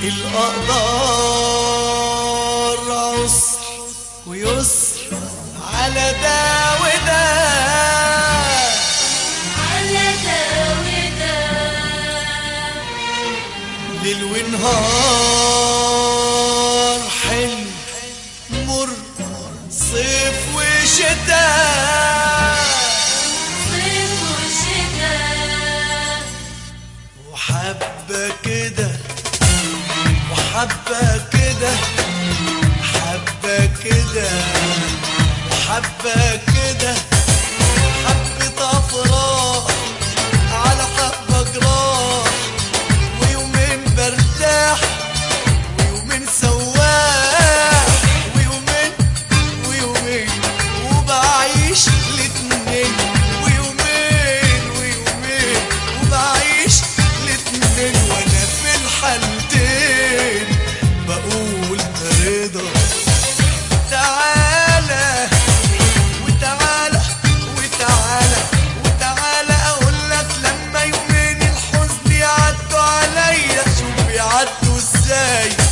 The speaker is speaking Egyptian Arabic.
الأقدار عسر ويسر على ده وده على ده وده ليل ونهار حلم مر صيف وشتاء صيف وشتاء وحبة كده وحبة كده حبة كده وحبة كده حبة أفراح على حبة جراح ويومين برتاح ويومين سواح ويومين ويومين وبعيش الاتنين ويومين ويومين وبعيش الاتنين وانا في الحالتين بقول رضا تعالى وتعالى وتعالى وتعالى اقول لك لما يومين الحزن يعدوا عليا شوف يعدوا ازاي